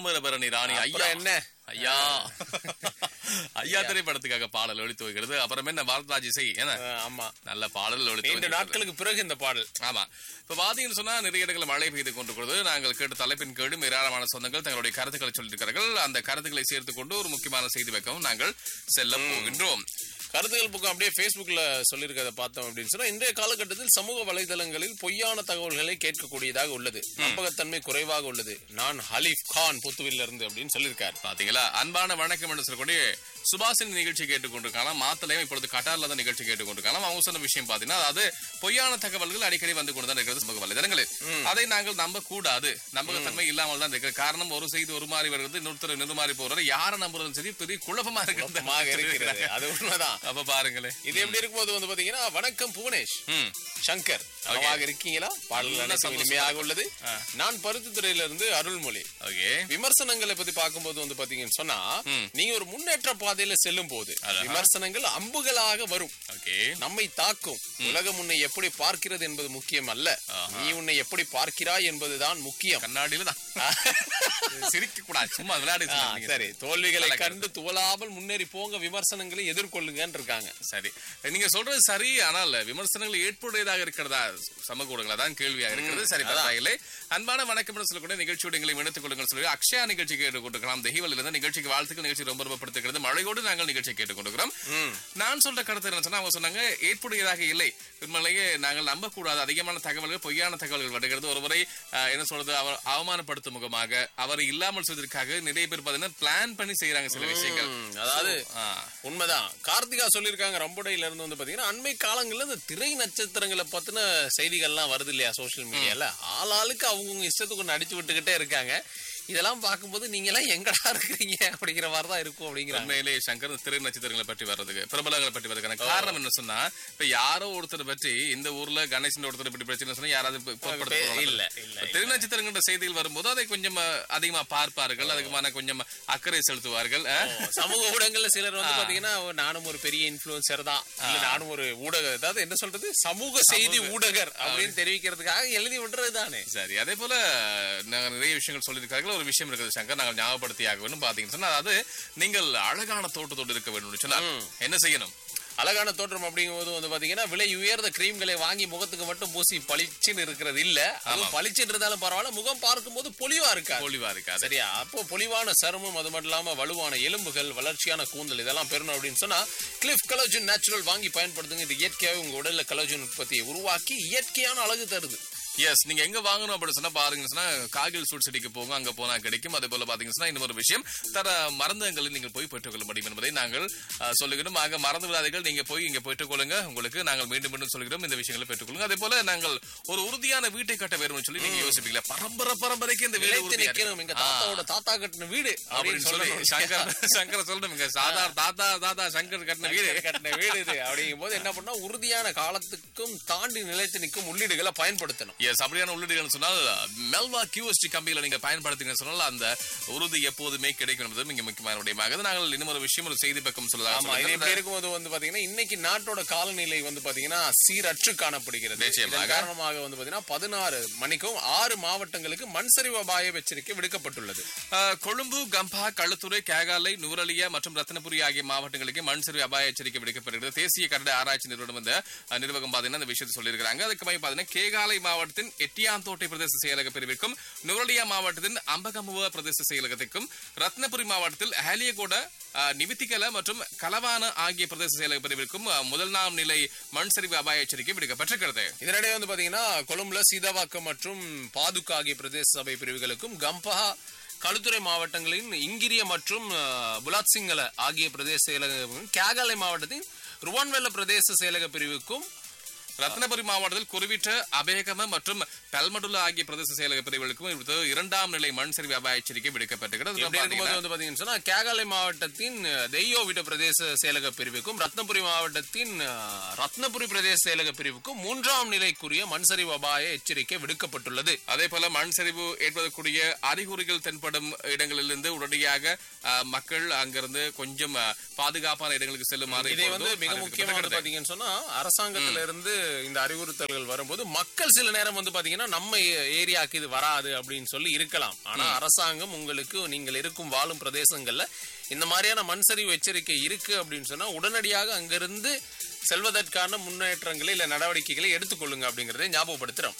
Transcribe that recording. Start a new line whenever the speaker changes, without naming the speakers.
தாமிரபரணி ராணி ஐயா
அப்புறம் என்ன
ஐயா ஐயா திரைப்படத்துக்காக பாடல் ஒழித்து வருகிறது அப்புறம் என்ன பாரத்ராஜ் இசை என்ன
அஹ், ஆமா
நல்ல பாடல் ஒழித்து
நீண்ட
வருகிறது.
நாட்களுக்கு பிறகு இந்த பாடல்
ஆமா இப்ப பாத்தீங்கன்னு சொன்னா நிறைய இடங்கள் மழை பெய்து கொண்டிருக்கிறது நாங்கள் கேட்ட தலைப்பின் கீழும் ஏராளமான சொந்தங்கள் தங்களுடைய கருத்துக்களை சொல்லியிருக்கிறார்கள் அந்த கருத்துக்களை சேர்த்துக் கொண்டு ஒரு முக்கியமான செய்தி வைக்கவும் நாங்கள் செல்ல போகின்றோம்
கருத்துக்கள் பக்கம் அப்படியே Facebookல சொல்லியிருக்கிறத பார்த்தோம் அப்படின்னு சொன்னா இன்றைய காலகட்டத்தில் சமூக வலைதளங்களில் பொய்யான தகவல்களை கேட்கக்கூடியதாக உள்ளது நம்பகத்தன்மை குறைவாக உள்ளது நான் ஹலீஃப் கான் புத்துவில்ல இருந்து அப்படின்னு சொல்லியிருக்காரு
பாத்தீங்களா அன்பான வணக்கம் என்று சொல்லக்கூடிய சுபாஷின் நிகழ்ச்சி கேட்டுக்கொண்டிருக்கலாம் மாத்தலையும் இப்பொழுது கட்டார்ல தான் நிகழ்ச்சி கேட்டுக்கொண்டிருக்கலாம் அவங்க சொன்ன விஷயம் பாத்தீங்கன்னா அதாவது பொய்யான தகவல்கள் அடிக்கடி வந்து கொண்டு தான் இருக்கிறது சமூக வலைதளங்களில் அதை நாங்கள் நம்ப கூடாது நம்பகத்தன்மை இல்லாமல் தான் இருக்கிறது காரணம் ஒரு செய்தி ஒரு மாதிரி வருகிறது இன்னொருத்தர் இன்னொரு மாதிரி போறது யாரை நம்புறதும் சரி பெரிய குழப்பமா
குழப்பமாக இருக்கிறது
இருக்கிறது
அது உண்மைதான்
அப்ப பாருங்களேன்
இது எப்படி இருக்கும்போது வந்து பாத்தீங்கன்னா வணக்கம் புவனேஷ்
ம்
சங்கர் நலமாக இருக்கீங்களா பாடல்
நல்ல
அனைத்தும்
சந்தோஷமா
இனிமையாக உள்ளது நான் பருத்தித்துறையில இருந்து அருள்மொழி
ஓகே
விமர்சனங்களை பத்தி பார்க்கும்போது வந்து பாத்தீங்கன்னு சொன்னா
ம்.
நீங்க ஒரு முன்னேற்ற பாதையில செல்லும் போது
அழகா.
விமர்சனங்கள் அம்புகளாக வரும்
ஓகே
நம்மை தாக்கும் உலகம் உன்னை எப்படி பார்க்கிறது என்பது முக்கியம் அல்ல நீ உன்னை எப்படி பார்க்கிறாய் என்பதுதான் முக்கியம்
கண்ணாடியில தான் சிரிக்க கூடாது சும்மா விளையாடி
ஆ,
சொன்னீங்க.
சரி தோல்விகளை
நல்ல
கண்டு துவளாமல் முன்னேறி போங்க விமர்சனங்களை எதிர்கொள்ளுங்கன்னு இருக்காங்க
சரி நீங்க சொல்றது சரி ஆனால் விமர்சனங்கள் ஏற்புடையதாக இருக்கிறதா சமூக ஊடகங்களா தான் கேள்வியாக இருக்கிறது சரி பரவாயில்லை அன்பான வணக்கம் என்று சொல்லக்கூடிய நிகழ்ச்சியோடு எங்களை இணைத்துக் கொள்ளுங்கள் சொல்லி அக்ஷயா நிகழ்ச்சி கேட்டுக்கொண்டிருக்கலாம் தெய்வலில் இருந்து நிகழ்ச்சிக்கு வாழ்த்துக்கள் நிகழ்ச்சி ரொம்ப ரொம்ப படுத்துக்கிறது மழையோடு நாங்கள் நிகழ்ச்சி கேட்டுக்கொண்டிருக்கிறோம் நான் சொல்ற கருத்து என்ன சொன்னா அவங்க சொன்னாங்க ஏற்புடையதாக இல்லை உண்மையிலேயே நாங்கள் நம்பக்கூடாது அதிகமான தகவல்கள் பொய்யான தகவல்கள் வருகிறது ஒருவரை அஹ், என்ன சொல்றது அவர் அவமானப்படுத்தும் முகமாக அவர் இல்லாமல் செய்வதற்காக நிறைய பேர் பார்த்தீங்கன்னா பிளான் பண்ணி செய்யறாங்க சில விஷயங்கள்
ம், அதாவது
ஆ.
உண்மைதான் கார்த்திகா சொல்லியிருக்காங்க ரம்புடையில இருந்து வந்து பாத்தீங்கன்னா அண்மை காலங்கள்ல இந்த திரை நட்சத்திரங்களை பத்தின செய்திகள்லாம் வருது இல்லையா சோஷியல் மீடியால ஆளாளுக்கு அவங்கவுங்க இஷ்டத்துக்கு ஒண்ணு அடிச்சு விட்டுக்கிட்டே இருக்காங்க இதெல்லாம் பார்க்கும்போது நீங்க எல்லாம் எங்கடா இருக்கிறீங்க அப்படிங்கிற மாதிரி தான் இருக்கும் அப்படிங்கிறாங்க
உண்மையிலே சங்கர் திரை நட்சத்திரங்களை பற்றி வர்றதுக்கு பிரபலங்களை பற்றி வர்றதுக்கான காரணம் என்ன சொன்னா இப்ப யாரோ ஒருத்தர் பற்றி இந்த ஊர்ல கணேசன் ஒருத்தர் பற்றி பிரச்சனை சொன்னா யாராவது இப்ப பொருட்படுத்த
இல்ல,
போறாங்க.
இல்ல,
இப்ப திரை நட்சத்திரங்கிற செய்திகள் வரும்போது அதை கொஞ்சம் அஹ், அதிகமா பார்ப்பார்கள் அதுக்குமான கொஞ்சம் அக்கறை செலுத்துவார்கள் அஹ்.
சமூக ஊடகங்கள்ல சிலர் வந்து பாத்தீங்கன்னா ஓ, நானும் ஒரு பெரிய இன்ஃபுளுசர் தான் இல்ல நானும் ஒரு ஊடக அதாவது என்ன சொல்றது சமூக செய்தி ஊடகர் அப்படின்னு தெரிவிக்கிறதுக்காக எழுதி விடுறது தானே
சரி அதே போல நாங்க நிறைய விஷயங்கள் சொல்லியிருக்கார்கள் ஒரு விஷயம் இருக்குது சங்கர் நாங்கள் ஞாபகப்படுத்தி ஆக வேண்டும் பாத்தீங்கன்னு சொன்னா அதாவது நீங்கள் அழகான தோட்டத்தோடு இருக்க வேண்டும் சொன்னால் என்ன செய்யணும்
அழகான தோற்றம் அப்படிங்கும்போது வந்து பாத்தீங்கன்னா விலை உயர்ந்த கிரீம்களை வாங்கி முகத்துக்கு மட்டும் பூசி பளிச்சுன்னு இருக்கிறது இல்ல அதுவும் பளிச்சுன்னு இருந்தாலும் பரவாயில்ல முகம் பார்க்கும்போது பொலிவா இருக்கா
பொலிவா இருக்காது
சரியா அப்போ பொலிவான சருமம் அது மட்டும் இல்லாம வலுவான எலும்புகள் வளர்ச்சியான கூந்தல் இதெல்லாம் பெறணும் அப்படின்னு சொன்னா கிளிஃப் கலோஜன் நேச்சுரல் வாங்கி பயன்படுத்துங்க இது இயற்கையாகவே உங்க உடல்ல கலோஜன் உற்பத்தியை உருவாக்கி இயற்கையான அழகு தருது
எஸ் நீங்க எங்க வாங்கணும் அப்படின்னு சொன்னா பாருங்க சொன்னா காகில் சூட் சிட்டிக்கு போங்க அங்க போனா கிடைக்கும் அதே போல பாத்தீங்கன்னா சொன்னா இன்னொரு விஷயம் தர மருந்தகங்களில் நீங்கள் போய் பெற்றுக்கொள்ள முடியும் என்பதை நாங்கள் அஹ், சொல்லுகிறோம் ஆக மறந்து விடாதீர்கள் நீங்க போய் இங்க பெற்றுக்கொள்ளுங்க உங்களுக்கு நாங்கள் மீண்டும் மீண்டும் சொல்கிறோம் இந்த விஷயங்களை பெற்றுக்கொள்ளுங்க அதே போல நாங்கள் ஒரு உறுதியான வீட்டை கட்ட வேணும்னு சொல்லி நீங்க யோசிப்பீங்களா பரம்பரை பரம்பரைக்கு இந்த வீடு
நிலைத்து
உறுதியா
நிக்கணும்
இருக்கு.
எங்க தாத்தாவோட தாத்தா கட்டின வீடு
அப்படின்னு சொல்லி சங்கர் சங்கர் சொல்லணும் இங்க சாதா தாத்தா தாத்தா சங்கர் கட்டின வீடு
வீடு கட்டின வீடு இது அப்படிங்கும் போது என்ன பண்ணா உறுதியான காலத்துக்கும் தாண்டி நிலைத்து நிற்கும் உள்ளீடுகளை பயன்படுத்தணும்
எஸ் அப்படியான உள்ளீடுகள் சொன்னால் மெல்வா கியூஎஸ்டி கம்பியில நீங்க பயன்படுத்துங்க சொன்னால் அந்த உறுதி எப்போதுமே கிடைக்கும் என்பது மிக முக்கியமான விடயமாக நாங்கள் இன்னும் ஒரு விஷயம் ஒரு செய்தி பக்கம் சொல்லலாம்
ஆமா இது இப்படி இருக்கும்போது வந்து பாத்தீங்கன்னா இன்னைக்கு நாட்டோட காலநிலை வந்து பாத்தீங்கன்னா சீரற்று காணப்படுகிறது
நிச்சயமாக.
இதன் காரணமாக வந்து பாத்தீங்கன்னா பதினாறு மணிக்கும் ஆறு மாவட்டங்களுக்கு மண் சரிவு அபாய எச்சரிக்கை விடுக்கப்பட்டுள்ளது
அஹ், கொழும்பு கம்பா களுத்துறை கேகாலை நுவரலியா மற்றும் ரத்னபுரி ஆகிய மாவட்டங்களுக்கு மண் சரிவு அபாய எச்சரிக்கை விடுக்கப்படுகிறது தேசிய கரடு ஆராய்ச்சி நிறுவனம் இந்த அஹ், நிர்வாகம் பாத்தீங்கன்னா இந்த விஷயத்தை சொல்லியிருக்காங்க அதுக்கு மாதிரி பாத்தீங்கன்னா கேகாலை மாவட்டத்தின் எட்டியாந்தோட்டை பிரதேச செயலக பிரிவிற்கும் நுவரலியா மாவட்டத்தின் அம்பகமுவ பிரதேச செயலகத்திற்கும் ரத்னபுரி மாவட்டத்தில் ஹேலியகோட அஹ், நிவித்திகல மற்றும் கலவான ஆகிய பிரதேச செயலக பிரிவிற்கும் அஹ், முதல் நாம் நிலை மண் சரிவு அபாய எச்சரிக்கை விடுக்கப்பட்டிருக்கிறது
இதனிடையே வந்து பாத்தீங்கன்னா கொழும்புல சீதாவாக்கம் மற்றும் பாதுகா ஆகிய பிரதேச சபை பிரிவுகளுக்கும் கம்பா களுத்துறை மாவட்டங்களின் இங்கிரிய மற்றும் அஹ், புலாத்சிங்கல ஆகிய பிரதேச செயலகம் கேகாலை மாவட்டத்தின் ருவான்வெல்ல பிரதேச செயலக பிரிவுக்கும்
ரத்னபுரி மாவட்டத்தில் குறிவிட்ட அபேகம மற்றும் பல்மடுல்லா ஆகிய பிரதேச செயலக பிரிவுகளுக்கும் இப்பொழுது இரண்டாம் நிலை மண் சரிவு அபாய எச்சரிக்கை விடுக்கப்பட்டிருக்கிறது
இப்படி இருக்கும்போது வந்து பாத்தீங்கன்னா சொன்னா கேகாலை மாவட்டத்தின் அஹ், தெய்யோவிட பிரதேச செயலக பிரிவுக்கும் ரத்னபுரி மாவட்டத்தின் அஹ், ரத்னபுரி பிரதேச செயலக பிரிவுக்கும் மூன்றாம் நிலைக்குரிய மண்சரிவு அபாய எச்சரிக்கை விடுக்கப்பட்டுள்ளது
அதே போல மண் சரிவு ஏற்படக்கூடிய அறிகுறிகள் தென்படும் இடங்களிலிருந்து உடனடியாக அஹ், மக்கள் அங்கிருந்து கொஞ்சம் அஹ், பாதுகாப்பான இடங்களுக்கு செல்லுமாறு
இதை வந்து
இப்பொழுது
மிக முக்கியமா வந்து
அறிவிக்கப்பட்டிருக்கிறது.
பாத்தீங்கன்னு சொன்னா அரசாங்கத்துல இருந்து இந்த அறிவுறுத்தல்கள் வரும்போது மக்கள் சில நேரம் வந்து பாத்தீங்கன்னா நம்ம ஏ- ஏரியாக்கு இது வராது அப்படின்னு சொல்லி இருக்கலாம் ஆனா அரசாங்கம் உங்களுக்கு நீங்கள் இருக்கும் வாழும் பிரதேசங்கள்ல இந்த மாதிரியான மண் சரிவு எச்சரிக்கை இருக்கு அப்படின்னு சொன்னா உடனடியாக அங்கிருந்து செல்வதற்கான முன்னேற்றங்களை இல்ல நடவடிக்கைகளை எடுத்துக்கொள்ளுங்க அப்படிங்கறதை ஞாபகப்படுத்துறோம்